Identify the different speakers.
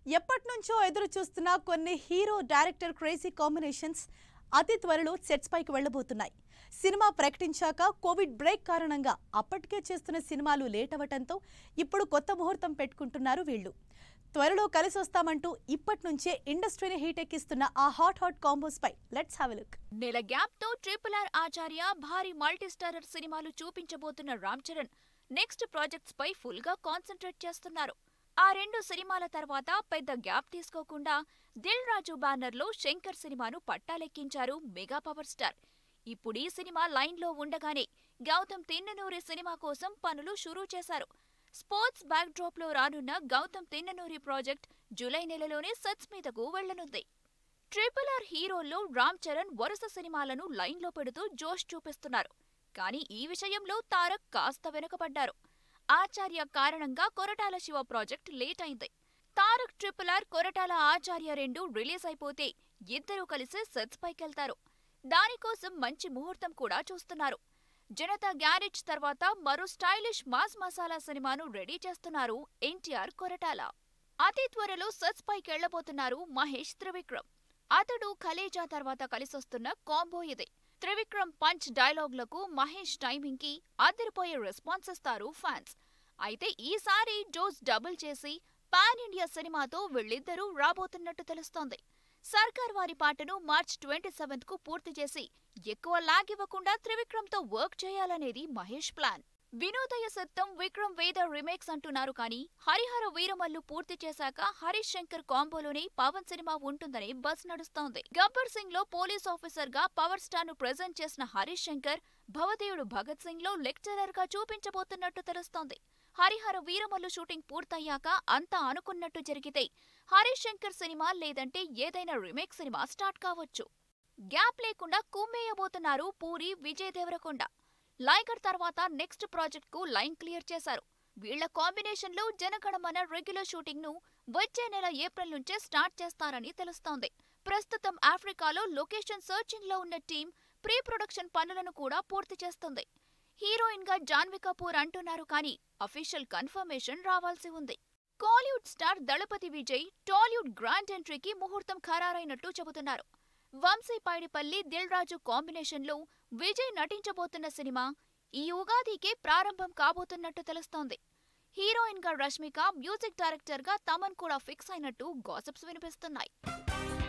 Speaker 1: ఎప్పటినుంచో ఎదురు చూస్తున్న కొన్ని హీరో డైరెక్టర్ క్రేజీ కాంబినేషన్స్ అతి త్వరలో సెట్స్ పైకి వెళ్లబోతున్నాయి సినిమా ప్రకటించాక కోవిడ్ బ్రేక్ కారణంగా అప్పటికే చేస్తున్న సినిమాలు లేట్ అవ్వటంతో ఇప్పుడు కొత్త ముహూర్తం పెట్టుకుంటున్నారు వీళ్ళు త్వరలో కలిసి వస్తామంటూ ఇప్పటి నుంచే ఇండస్ట్రీని హీట్ ఎక్కిస్తున్న ఆ హాట్ హాట్ కాంబోస్ పై లెట్స్ హావ్ లుక్
Speaker 2: నెల గ్యాప్ తో ట్రిపుల్ ఆర్ ఆచార్య భారీ మల్టీస్టారర్ సినిమాలు చూపించబోతున్న రామ్ చరణ్ నెక్స్ట్ ప్రాజెక్ట్స్ పై ఫుల్ గా కాన్సన్ట్రేట్ చేస్తున్నారు ఆ రెండు సినిమాల తర్వాత పెద్ద గ్యాప్ తీసుకోకుండా దిల్ రాజు బ్యానర్ లో శంకర్ సినిమాను పట్టాలెక్కించారు మెగా పవర్ స్టార్ ఇప్పుడు ఈ సినిమా లైన్ లో ఉండగానే గౌతమ్ తిన్ననూరి సినిమా కోసం పనులు షురూ చేశారు స్పోర్ట్స్ బ్యాక్ డ్రాప్ లో రానున్న గౌతమ్ తిన్ననూరి ప్రాజెక్ట్ జూలై నెలలోనే సెట్స్ మీదకు వెళ్లనుంది ట్రిపుల్ ఆర్ హీరోల్లో రామ్ చరణ్ వరుస సినిమాలను లైన్లో పెడుతూ జోష్ చూపిస్తున్నారు కానీ ఈ విషయంలో తారక్ కాస్త వెనుకబడ్డారు ఆచార్య కారణంగా కొరటాల శివ ప్రాజెక్ట్ లేట్ అయింది తారక్ ట్రిపుల్ ఆర్ కొరటాల ఆచార్య రెండు రిలీజ్ అయిపోతే ఇద్దరూ కలిసి సెట్స్ పైకెళ్తారు దానికోసం మంచి ముహూర్తం కూడా చూస్తున్నారు జనతా గ్యారేజ్ తర్వాత మరో స్టైలిష్ మాస్ మసాలా సినిమాను రెడీ చేస్తున్నారు ఎన్టీఆర్ కొరటాల అతి త్వరలో సెట్స్ పైకెళ్లబోతున్నారు మహేష్ త్రివిక్రమ్ అతడు ఖలేజా తర్వాత కలిసొస్తున్న కాంబో ఇది త్రివిక్రమ్ పంచ్ డైలాగ్లకు మహేష్ టైమింగ్ కి అదిరిపోయే రెస్పాన్స్ ఇస్తారు ఫ్యాన్స్ అయితే ఈసారి జోస్ డబుల్ చేసి పాన్ ఇండియా సినిమాతో వీళ్ళిద్దరూ రాబోతున్నట్టు తెలుస్తోంది సర్కార్ వారి పాటను మార్చ్ ట్వంటీ సెవెంత్ కు పూర్తి చేసి ఎక్కువ లాగ్ ఇవ్వకుండా త్రివిక్రమ్ తో వర్క్ చేయాలనేది మహేష్ ప్లాన్ వినోదయ సత్తం విక్రమ్ వేద రిమేక్స్ అంటున్నారు కానీ హరిహర వీరమల్లు పూర్తి చేశాక హరీష్ శంకర్ కాంబోలోనే పవన్ సినిమా ఉంటుందని బస్ నడుస్తోంది గబ్బర్ సింగ్ లో పోలీస్ ఆఫీసర్ గా పవర్ స్టార్ ను ప్రెజెంట్ చేసిన హరీష్ శంకర్ భవదేవుడు భగత్ సింగ్ లో లెక్చరర్ గా చూపించబోతున్నట్టు తెలుస్తోంది హరిహర వీరమల్లు షూటింగ్ పూర్తయ్యాక అంతా అనుకున్నట్టు జరిగితే హరీష్ శంకర్ సినిమా లేదంటే ఏదైనా రీమేక్ సినిమా స్టార్ట్ కావచ్చు గ్యాప్ లేకుండా కుమ్మేయబోతున్నారు పూరి విజయ్ దేవరకొండ లైగర్ తర్వాత నెక్స్ట్ ప్రాజెక్ట్ కు లైన్ క్లియర్ చేశారు వీళ్ల కాంబినేషన్ లో జనగణమన రెగ్యులర్ షూటింగ్ ను వచ్చే నెల ఏప్రిల్ నుంచే స్టార్ట్ చేస్తారని తెలుస్తోంది ప్రస్తుతం ఆఫ్రికాలో లొకేషన్ సర్చింగ్ లో ఉన్న టీం ప్రీ ప్రొడక్షన్ పనులను కూడా పూర్తి చేస్తుంది హీరోయిన్ గా జాన్వీ కపూర్ అంటున్నారు కానీ అఫీషియల్ కన్ఫర్మేషన్ రావాల్సి ఉంది Kollywood star Thalapathy Vijay Tollywood grand ఎంట్రీకి ముహూర్తం ఖరారైనట్టు చెబుతున్నారు వంశీ పైడిపల్లి దిల్ రాజు కాంబినేషన్ లో విజయ్ నటించబోతున్న సినిమా ఈ ఉగాదికే ప్రారంభం కాబోతున్నట్టు తెలుస్తోంది హీరోయిన్ గా రష్మిక మ్యూజిక్ డైరెక్టర్ గా తమన్ కూడా ఫిక్స్ అయినట్టు గాసిప్స్ వినిపిస్తున్నాయి